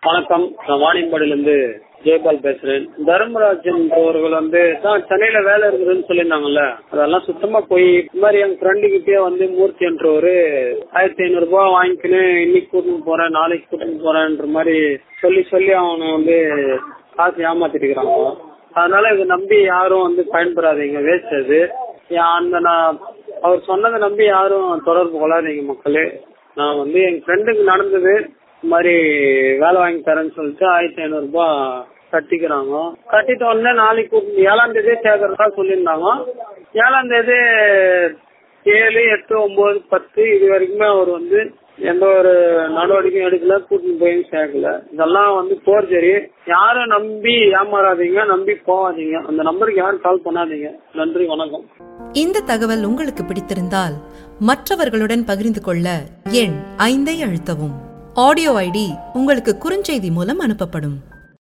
வணக்கம் நான் வாணியம்பாடியிலிருந்து ஜெயபால் பேசுறேன் தர்மராஜ் என்பவர்கள் வந்து தான் சென்னையில வேலை இருக்குதுன்னு சொல்லியிருந்தாங்கல்ல அதெல்லாம் சுத்தமா போய் இந்த மாதிரி என் ஃப்ரெண்டு கிட்டே வந்து மூர்த்தி என்றவரு ஆயிரத்தி ஐநூறு ரூபாய் வாங்கிக்கின்னு இன்னைக்கு கூட்டின்னு போறேன் நாளைக்கு கூட்டின்னு போறேன்ற மாதிரி சொல்லி சொல்லி அவனை வந்து காசு ஏமாத்திட்டு இருக்கிறாங்க அதனால இதை நம்பி யாரும் வந்து பயன்பெறாதீங்க வேஸ்ட் அது அந்த நான் அவர் சொன்னதை நம்பி யாரும் தொடர்பு கொள்ளாதீங்க மக்களே நான் வந்து என் ஃப்ரெண்டுக்கு நடந்தது இந்த மாதிரி வேலை வாங்கி தரேன்னு சொல்லிட்டு ஆயிரத்தி ஐநூறு ரூபாய் கட்டிக்கிறாங்க கட்டிட்ட உடனே நாளைக்கு கூட்டி- ஏழாம் தேதி சேர்க்கறதா சொல்லியிருந்தாங்க ஏழாம் தேதி ஏழு எட்டு ஒன்பது பத்து இது வரைக்குமே அவர் வந்து எந்த ஒரு நடவடிக்கையும் எடுக்கல கூட்டின்னு போய் சேர்க்கல இதெல்லாம் வந்து போர்ஜரி யாரும் நம்பி ஏமாறாதீங்க நம்பி போகாதீங்க அந்த நம்பருக்கு யாரும் கால் பண்ணாதீங்க நன்றி வணக்கம் இந்த தகவல் உங்களுக்கு பிடித்திருந்தால் மற்றவர்களுடன் பகிர்ந்து கொள்ள எண் ஐந்தை அழுத்தவும் ஆடியோ ஐடி உங்களுக்கு குறுஞ்செய்தி மூலம் அனுப்பப்படும்